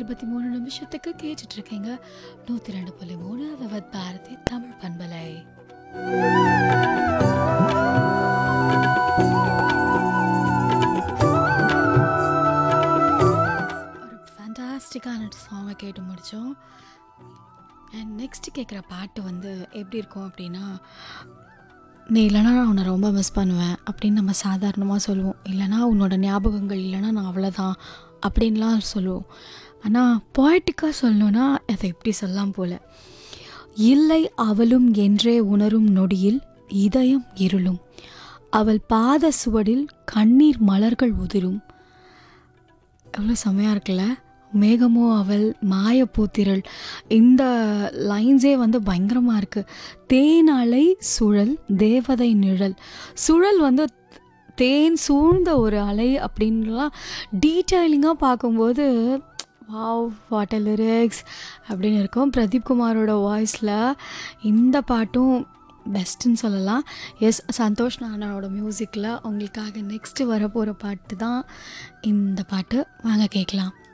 இருபத்தி மூணு நிமிஷத்துக்கு கேட்டுட்டு இருக்கீங்க நூற்றி ரெண்டு புள்ளி மூணு விவத் பாரதி தமிழ் பண்பலை ஒரு ஃபேண்டாஸ்டிக்கான சாங்கை கேட்டு முடித்தோம் அண்ட் நெக்ஸ்ட் கேட்குற பாட்டு வந்து எப்படி இருக்கும் அப்படின்னா நீ இல்லைனா நான் உன்னை ரொம்ப மிஸ் பண்ணுவேன் அப்படின்னு நம்ம சாதாரணமாக சொல்லுவோம் இல்லைனா உன்னோட ஞாபகங்கள் இல்லைனா நான் அவ்வளோதான் அப்படின்லாம் சொல்லுவோம் ஆனால் poetic-ஆ சொல்லணும்னா அதை எப்படி சொல்லலாம் போல இல்லை அவளும் என்றே உணரும் நொடியில் இதயம் இருளும் அவள் பாத சுவடில் கண்ணீர் மலர்கள் உதிரும் எவ்வளோ செம்மையாக இருக்குல்ல மேகமோ அவள் மாயப்பூத்திரள் இந்த லைன்ஸே வந்து பயங்கரமாக இருக்குது தேனலை சுழல் தேவதை நிழல் சுழல் வந்து தேன் சூழ்ந்த ஒரு அலை அப்படின்லாம் டீட்டெயிலிங்காக பார்க்கும்போது வாவ் வாட்டர் லிரிக்ஸ் அப்படின்னு இருக்கும் பிரதீப் குமாரோட வாய்ஸில் இந்த பாட்டும் பெஸ்ட்டுன்னு சொல்லலாம் எஸ் சந்தோஷ் நானோட மியூசிக்கில் உங்களுக்காக நெக்ஸ்ட்டு வரப்போகிற பாட்டு தான் இந்த பாட்டு வாங்க கேட்கலாம்